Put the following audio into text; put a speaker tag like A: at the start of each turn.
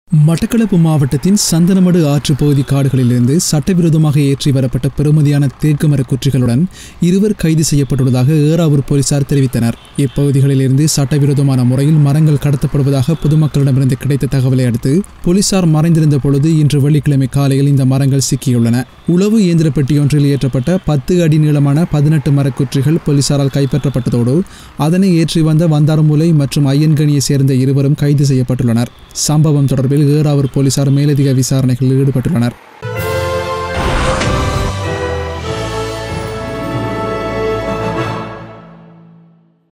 A: மட்டக்களப்பு மாவட்டத்தின் சந்தனமடு ஆற்றுப் பகுதி காடுகளிலிருந்து சட்டவிரோதமாக ஏற்றி வரப்பட்ட பெறுமதியான தேக்கு மரக் குற்றிகளுடன் இருவர் கைது செய்யப்பட்டுள்ளதாக ஏறாவூர் போலீசார் தெரிவித்தனர் இப்பகுதிகளிலிருந்து சட்டவிரோதமான முறையில் மரங்கள் கடத்தப்படுவதாக பொதுமக்களிடமிருந்து கிடைத்த தகவலை அடுத்து போலீசார் மறைந்திருந்த பொழுது இன்று வெள்ளிக்கிழமை காலையில் இந்த மரங்கள் சிக்கியுள்ளன உளவு இயந்திர பெட்டியொன்றில் ஏற்றப்பட்ட பத்து அடி நீளமான பதினெட்டு மரக்குற்றிகள் போலீசாரால் கைப்பற்றப்பட்டதோடு அதனை ஏற்றி வந்த வந்தாரமூலை மற்றும் ஐயன்கனியை சேர்ந்த இருவரும் கைது செய்யப்பட்டுள்ளனர் சம்பவம் தொடர்பில் ஏறாவூர் போலீசார் மேலதிக விசாரணைகளில் ஈடுபட்டுள்ளனர்